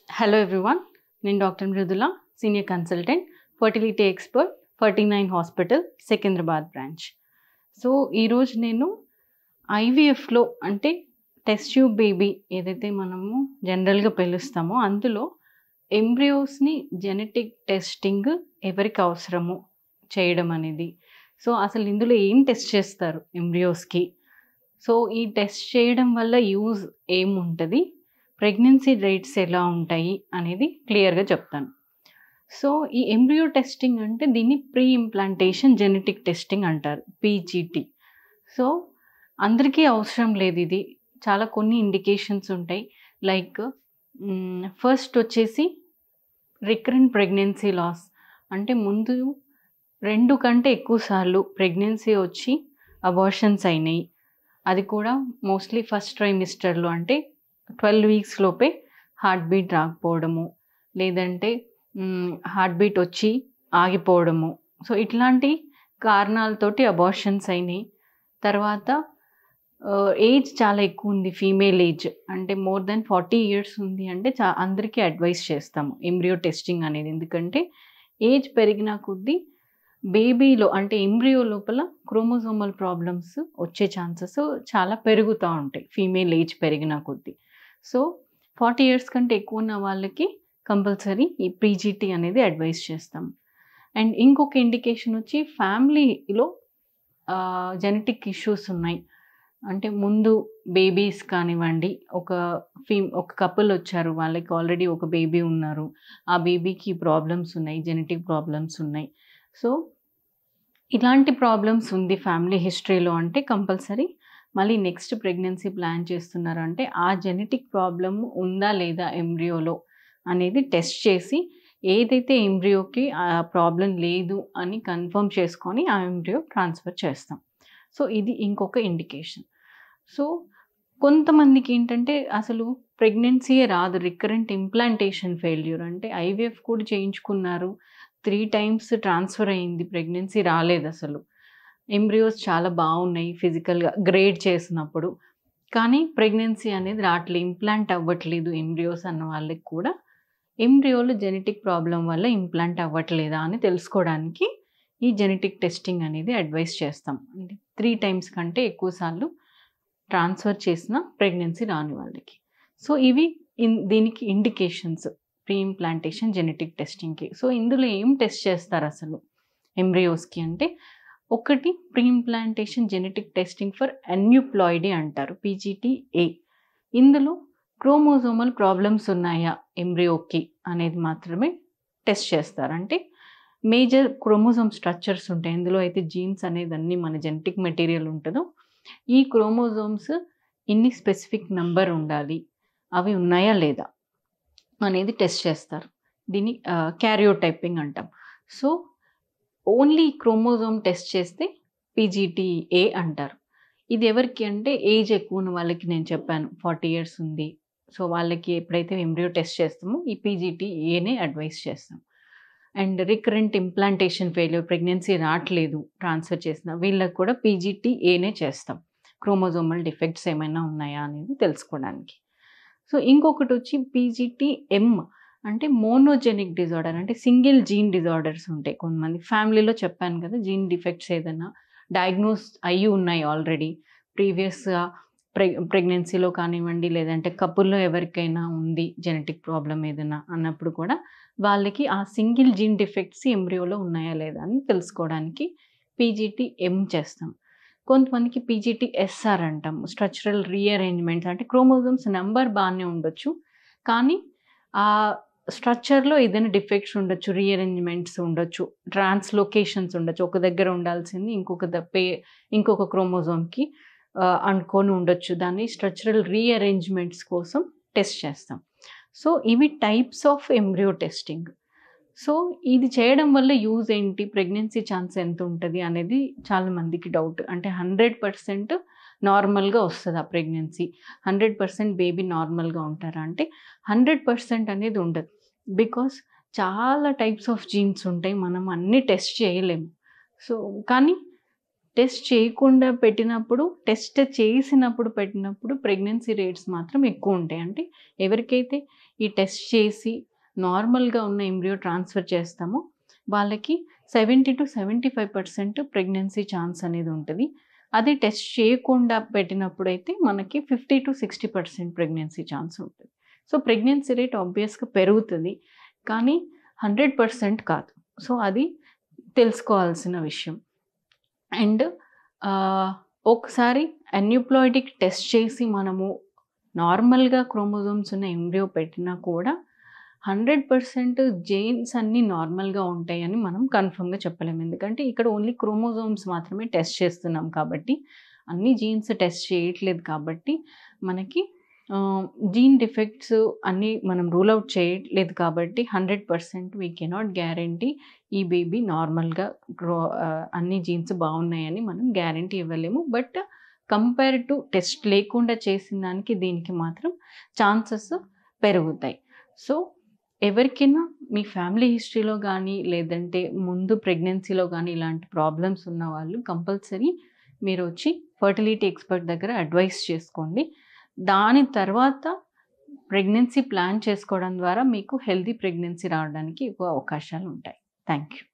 hello everyone నేను doctor Mrudula senior consultant fertility expert Ferty nine hospital Secunderabad branch so ఈరోజు నేను ఐవీఎఫ్లో అంటే టెస్ట్ ట్యూబ్ బేబీ ఏదైతే మనము జనరల్గా పిలుస్తామో అందులో ఎంబ్రియోస్ని జెనెటిక్ టెస్టింగ్ ఎవరికి అవసరము చేయడం అనేది సో అసలు ఇందులో ఏం టెస్ట్ చేస్తారు ఎంబ్రియోస్కి సో ఈ టెస్ట్ చేయడం వల్ల యూజ్ ఏముంటుంది ప్రెగ్నెన్సీ రేట్స్ ఎలా ఉంటాయి అనేది క్లియర్గా చెప్తాను సో ఈ ఎంబ్రియో టెస్టింగ్ అంటే దీన్ని ప్రీ ఇంప్లాంటేషన్ జెనెటిక్ టెస్టింగ్ అంటారు పీజీటీ సో అందరికీ అవసరం లేదు ఇది చాలా కొన్ని ఇండికేషన్స్ ఉంటాయి లైక్ ఫస్ట్ వచ్చేసి రికరెంట్ ప్రెగ్నెన్సీ లాస్ అంటే ముందు రెండు కంటే ఎక్కువ సార్లు ప్రెగ్నెన్సీ వచ్చి అబార్షన్స్ అయినాయి అది కూడా మోస్ట్లీ ఫస్ట్ ట్రైమిస్టర్లో అంటే ట్వెల్వ్ వీక్స్ లోపే హార్ట్ బీట్ రాకపోవడము లేదంటే హార్ట్ బీట్ వచ్చి ఆగిపోవడము సో ఇట్లాంటి కారణాలతోటి అబార్షన్స్ అయినాయి తర్వాత ఏజ్ చాలా ఎక్కువ ఉంది ఫీమేల్ ఏజ్ అంటే మోర్ దెన్ ఫార్టీ ఇయర్స్ ఉంది అంటే చా అందరికీ అడ్వైస్ చేస్తాము ఎంబ్రియో టెస్టింగ్ అనేది ఎందుకంటే ఏజ్ పెరిగిన కొద్దీ బేబీలో అంటే ఎంబ్రియో లోపల క్రోమోజోమల్ ప్రాబ్లమ్స్ వచ్చే ఛాన్సెస్ చాలా పెరుగుతూ ఉంటాయి ఫీమేల్ ఏజ్ పెరిగిన కొద్దీ సో ఫార్టీ ఇయర్స్ కంటే ఎక్కువ ఉన్న వాళ్ళకి కంపల్సరీ ఈ ప్రీజీటీ అనేది అడ్వైస్ చేస్తాం అండ్ ఇంకొక ఇండికేషన్ వచ్చి ఫ్యామిలీలో జెనెటిక్ ఇష్యూస్ ఉన్నాయి అంటే ముందు బేబీస్ కానివ్వండి ఒక ఫీ ఒక కపుల్ వచ్చారు వాళ్ళకి ఆల్రెడీ ఒక బేబీ ఉన్నారు ఆ బేబీకి ప్రాబ్లమ్స్ ఉన్నాయి జెనెటిక్ ప్రాబ్లమ్స్ ఉన్నాయి సో ఇలాంటి ప్రాబ్లమ్స్ ఉంది ఫ్యామిలీ హిస్టరీలో అంటే కంపల్సరీ మళ్ళీ నెక్స్ట్ ప్రెగ్నెన్సీ ప్లాన్ చేస్తున్నారు అంటే ఆ జెనెటిక్ ప్రాబ్లమ్ ఉందా లేదా ఎంబ్రియోలో అనేది టెస్ట్ చేసి ఏదైతే ఎంబ్రియోకి ఆ ప్రాబ్లం లేదు అని కన్ఫర్మ్ చేసుకొని ఆ ఎంబ్రియో ట్రాన్స్ఫర్ చేస్తాం సో ఇది ఇంకొక ఇండికేషన్ సో కొంతమందికి ఏంటంటే అసలు ప్రెగ్నెన్సీయే రాదు రికరెంట్ ఇంప్లాంటేషన్ ఫెయిల్యూర్ అంటే ఐవీఎఫ్ కూడా చేయించుకున్నారు త్రీ టైమ్స్ ట్రాన్స్ఫర్ అయ్యింది ప్రెగ్నెన్సీ రాలేదు అసలు ఎంబ్రియోస్ చాలా బాగున్నాయి ఫిజికల్గా గ్రేడ్ చేసినప్పుడు కానీ ప్రెగ్నెన్సీ అనేది రావట్లేదు ఇంప్లాంట్ అవ్వట్లేదు ఎంబ్రియోస్ అన్న వాళ్ళకి కూడా ఎంబ్రియోలో జెనెటిక్ ప్రాబ్లం వల్ల ఇంప్లాంట్ అవ్వట్లేదా అని తెలుసుకోవడానికి ఈ జెనెటిక్ టెస్టింగ్ అనేది అడ్వైస్ చేస్తాం అంటే త్రీ టైమ్స్ కంటే ఎక్కువసార్లు ట్రాన్స్ఫర్ చేసిన ప్రెగ్నెన్సీ రాని వాళ్ళకి సో ఇవి ఇన్ దీనికి ఇండికేషన్స్ ప్రీ ఇంప్లాంటేషన్ జెనెటిక్ టెస్టింగ్కి సో ఇందులో ఏం టెస్ట్ చేస్తారు అసలు ఎంబ్రియోస్కి అంటే ఒకటి pre implantation genetic testing for aneuploidy అంటారు పీజీటీఏ ఇందులో క్రోమోజోమల్ ప్రాబ్లమ్స్ ఉన్నాయా ఎంబ్రియోకి అనేది మాత్రమే టెస్ట్ చేస్తారు అంటే మేజర్ క్రోమోజోమ్ స్ట్రక్చర్స్ ఉంటాయి ఇందులో అయితే జీన్స్ అనేది అన్ని మన జెనెటిక్ మెటీరియల్ ఉంటుందో ఈ క్రోమోజోమ్స్ ఇన్ని స్పెసిఫిక్ నంబర్ ఉండాలి అవి ఉన్నాయా లేదా అనేది టెస్ట్ చేస్తారు దీన్ని క్యారియోటైపింగ్ అంటాం సో ఓన్లీ క్రోమోజోమ్ టెస్ట్ చేస్తే పీజీటీఏ అంటారు ఇది ఎవరికి అంటే ఏజ్ ఎక్కువ ఉన్న వాళ్ళకి నేను చెప్పాను ఫార్టీ ఇయర్స్ ఉంది సో వాళ్ళకి ఎప్పుడైతే ఎంబ్రియో టెస్ట్ చేస్తామో ఈ పీజీటీఏనే అడ్వైస్ చేస్తాం and recurrent implantation failure pregnancy రావట్లేదు ట్రాన్స్ఫర్ చేసిన వీళ్ళకి కూడా పీజీటీఏనే చేస్తాం క్రోమోజోమల్ డిఫెక్ట్స్ ఏమైనా ఉన్నాయా అనేది తెలుసుకోవడానికి సో ఇంకొకటి వచ్చి పీజీటీఎం అంటే మోనోజెనిక్ డిజార్డర్ అంటే సింగిల్ జీన్ డిజార్డర్స్ ఉంటాయి కొంతమంది ఫ్యామిలీలో చెప్పాను కదా జీన్ డిఫెక్ట్స్ ఏదైనా డయాగ్నోస్ అయ్యి ఉన్నాయి ఆల్రెడీ ప్రీవియస్గా ప్రె ప్రెగ్నెన్సీలో కానివ్వండి లేదంటే కపుల్లో ఎవరికైనా ఉంది జెనెటిక్ ప్రాబ్లం ఏదైనా అన్నప్పుడు కూడా వాళ్ళకి ఆ సింగిల్ జీన్ డిఫెక్ట్స్ ఎంబ్రియోలో ఉన్నాయా లేదా అని తెలుసుకోవడానికి పీజీటీ ఎం చేస్తాం కొంతమందికి పీజీటీ ఎస్ఆర్ అంటాం స్ట్రక్చరల్ రీఅరేంజ్మెంట్స్ అంటే క్రోమోజోమ్స్ నెంబర్ బాగానే ఉండొచ్చు కానీ ఆ స్ట్రక్చర్లో ఏదైనా డిఫెక్ట్స్ ఉండొచ్చు రీఅరేంజ్మెంట్స్ ఉండొచ్చు ట్రాన్స్లొకేషన్స్ ఉండొచ్చు ఒక దగ్గర ఉండాల్సింది ఇంకొక పే ఇంకొక క్రోమోజోమ్కి అనుకొని ఉండొచ్చు దాన్ని స్ట్రక్చరల్ రీఅరేంజ్మెంట్స్ కోసం టెస్ట్ చేస్తాం సో ఇవి types of embryo testing so ఇది చేయడం వల్ల యూజ్ ఏంటి ప్రెగ్నెన్సీ ఛాన్స్ ఎంత ఉంటుంది అనేది చాలా మందికి డౌట్ అంటే హండ్రెడ్ పర్సెంట్ నార్మల్గా వస్తుంది ఆ ప్రెగ్నెన్సీ హండ్రెడ్ పర్సెంట్ బేబీ నార్మల్గా ఉంటారా అంటే హండ్రెడ్ పర్సెంట్ అనేది ఉండదు బికాస్ చాలా టైప్స్ ఆఫ్ జీన్స్ ఉంటాయి మనం అన్నీ టెస్ట్ చేయలేము సో కానీ టెస్ట్ చేయకుండా పెట్టినప్పుడు టెస్ట్ చేసినప్పుడు పెట్టినప్పుడు ప్రెగ్నెన్సీ రేట్స్ మాత్రం ఎక్కువ ఉంటాయి అంటే ఎవరికైతే ఈ టెస్ట్ చేసి నార్మల్గా ఉన్న ఎంబ్రియో ట్రాన్స్ఫర్ చేస్తామో వాళ్ళకి seventy to seventy five percent pregnancy chance అనేది ఉంటుంది అది టెస్ట్ చేయకుండా పెట్టినప్పుడు అయితే మనకి fifty to sixty percent pregnancy chance ఉంటుంది సో ప్రెగ్నెన్సీ రేట్ ఆబ్వియస్గా పెరుగుతుంది కానీ హండ్రెడ్ పర్సెంట్ కాదు సో అది తెలుసుకోవాల్సిన విషయం అండ్ ఒకసారి అన్యూప్లాయిడిక్ టెస్ట్ చేసి మనము నార్మల్గా క్రోమోజోమ్స్ ఉన్న ఎంబ్రియో పెట్టినా కూడా హండ్రెడ్ పర్సెంట్ జెయిన్స్ అన్నీ నార్మల్గా ఉంటాయని మనం కన్ఫర్మ్గా చెప్పలేము ఎందుకంటే ఇక్కడ ఓన్లీ క్రోమోజోమ్స్ మాత్రమే టెస్ట్ చేస్తున్నాం కాబట్టి అన్ని జీన్స్ టెస్ట్ చేయట్లేదు కాబట్టి మనకి జీన్ డిఫెక్ట్స్ అన్నీ మనం రూల్ అవుట్ చేయట్లేదు కాబట్టి hundred percent we cannot guarantee ఈ బేబీ నార్మల్గా గ్రో అన్ని జీన్స్ బాగున్నాయని మనం గ్యారంటీ ఇవ్వలేము బట్ కంపేర్ టు టెస్ట్ లేకుండా చేసిన దానికి దీనికి మాత్రం ఛాన్సెస్ పెరుగుతాయి సో ఎవరికైనా మీ ఫ్యామిలీ హిస్టరీలో కానీ లేదంటే ముందు ప్రెగ్నెన్సీలో కానీ ఇలాంటి ప్రాబ్లమ్స్ ఉన్న వాళ్ళు కంపల్సరీ మీరు వచ్చి ఫర్టిలిటీ ఎక్స్పర్ట్ దగ్గర అడ్వైస్ చేసుకోండి దాని తర్వాత ప్రెగ్నెన్సీ ప్లాన్ చేసుకోవడం ద్వారా మీకు హెల్తీ ప్రెగ్నెన్సీ రావడానికి ఎక్కువ అవకాశాలు ఉంటాయి థ్యాంక్ యూ